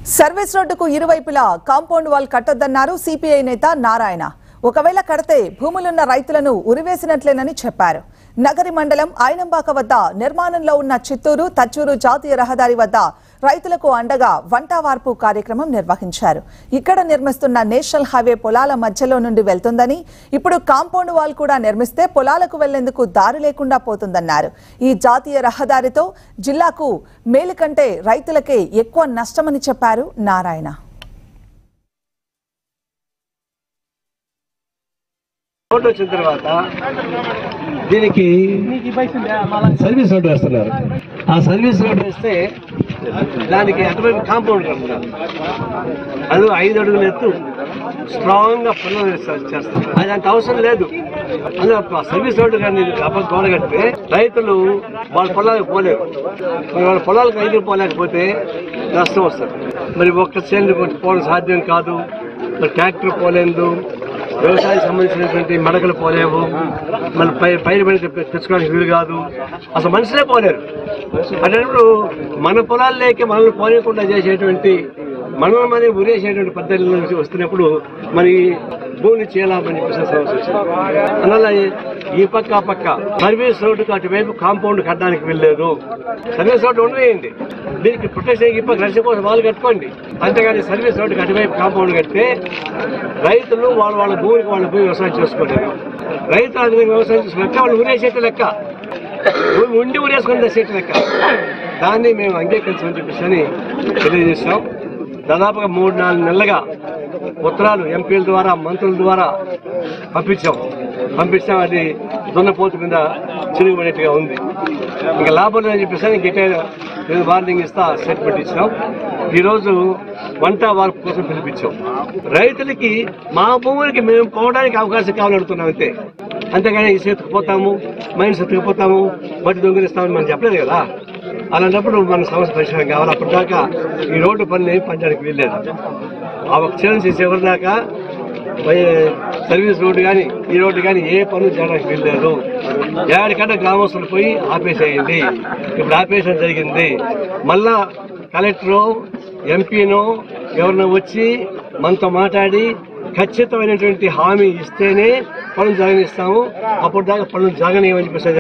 service రోడ్డుకు ఇరువైపులా compound wall కట్టొద్దన్నారు CPI నేత నారాయణ ఒకవేళ కడితే భూములున్న రైతులను ఉరివేసినట్లేనని చెప్పారు నగరి మండలం ఐనంబాక వద్ద నిర్మాణంలో ఉన్న చిత్తూరు తచ్చూరు జాతీయ రహదారి వద్ద రైతులకు అండగా వంట వార్పు కార్యక్రమం నిర్వహించారు ఇక్కడ నిర్మిస్తున్న నేషనల్ హైవే పొలాల మధ్యలో నుండి వెళ్తుందని ఇప్పుడు కాంపౌండ్ వాల్ కూడా నిర్మిస్తే పొలాలకు వెళ్లేందుకు దారి లేకుండా పోతుందన్నారు ఈ జాతీయ రహదారితో జిల్లాకు మేలు కంటే రైతులకే ఎక్కువ నష్టమని చెప్పారు నారాయణ రోడ్డు వచ్చిన తర్వాత దీనికి సర్వీస్ రోడ్డు వేస్తున్నారు ఆ సర్వీస్ రోడ్డు వేస్తే దానికి అటువైపు కాంపౌండ్ కడుతున్నారు అది ఐదు అడుగుల ఎత్తు స్ట్రాంగ్ గా పనులు చేస్తారు అది అంత అవసరం లేదు అందులో ఆ సర్వీస్ రోడ్డు కానీ అప్పుడు గోడ కడితే రైతులు వాళ్ళ పొలాలకు పోలేరు మరి వాళ్ళ పొలాలకు రైతులు పోలేకపోతే నష్టం వస్తుంది మరి ఒక్క చేను పోవడం సాధ్యం కాదు మరి ట్రాక్టర్ పోలేదు వ్యవసాయం సంబంధించినటువంటి మడకలు పోలేవు మన పై పైరు పడి తె- తెచ్చుకోవడానికి వీలు కాదు అసలు మనుషులే పోలేరు అటువంటిప్పుడు మన పొలాల్లోకి మనల్ని పోనీయకుండా చేసేటువంటి మనల్ని మనం ఉరేసేటువంటి పద్ధతుల నుంచి వస్తున్నప్పుడు మరి భూమిని చేయాలని చెప్పేసి సమస్య వచ్చింది అందువల్ల ఈ పక్క ఆ పక్క సర్వీస్ రోడ్డుకు అటువైపు కాంపౌండ్ కట్టడానికి వెళ్ళలేదు సర్వీస్ రోడ్డు ఉండవేయండి దీనికి ప్రొటెక్షన్ ఈ పక్క రక్షణ కోసం వాళ్ళు కట్టుకోండి అంతేగాని సర్వీస్ రోడ్డుకి అటువైపు కాంపౌండ్ కడితే రైతులు వాళ్ళ వాళ్ళ భూమికి వాళ్ళ భూమి వ్యవసాయం చేసుకోలేరు రైతులు ఆ విధంగా వ్యవసాయం చేసుకున్న వాళ్ళు ఊరేసేట్టు లెక్క భూమి ఉండి ఊరేసుకుని తెసేట్టు లెక్క దాన్ని మేము అంగీకరించమని చెప్పేసి అని తెలియజేస్తాం దాదాపుగా మూడు నాలుగు నెలలుగా ఉత్తరాలు ఎంపీల ద్వారా మంత్రుల ద్వారా పంపించాం పంపించాం అది దున్నపోతు మీద చిరుగుపడేట్టుగా ఉంది ఇంకా లాభం లేదని చెప్పేసి గట్టిగా వార్నింగ్ ఇస్తా స్టేట్మెంట్ ఇచ్చినాం ఈరోజు వంట వార్పు కోసం పిలిపించాం రైతులకి మా భూములకి మేము పోవడానికి అవకాశం కావాలని అడుగుతున్నాం అంతే అంతేగాని ఈ ఎత్తుకుపోతాము మైన్స్ ఎత్తుకుపోతాము బట్టి దొంగిలిస్తామని మనం చెప్పలేదు కదా అలాంటప్పుడు మన సమస్య పరిష్కారం కావాలి అప్పటిదాకా ఈ రోడ్డు పనులు ఏం పంచడానికి వీల్లేదు ఆ ఒక క్షణం చేసే ఎవరి దాకా వై- సర్వీస్ రోడ్డు కానీ ఈ రోడ్డు కానీ ఏ పనులు చేయడానికి వీల్లేదు ఏడికన్నా గ్రామస్తులు పోయి ఆపేసేయండి ఇప్పుడు ఆపేసడం జరిగింది మళ్ళా కలెక్టరు ఎంపీనో ఎవరినో వచ్చి మనతో మాట్లాడి ఖచ్చితమైనటువంటి హామీ ఇస్తేనే పనులు జరగనిస్తాము అప్పుడు దాకా పనులు జరగనివ్వని చెప్పేసి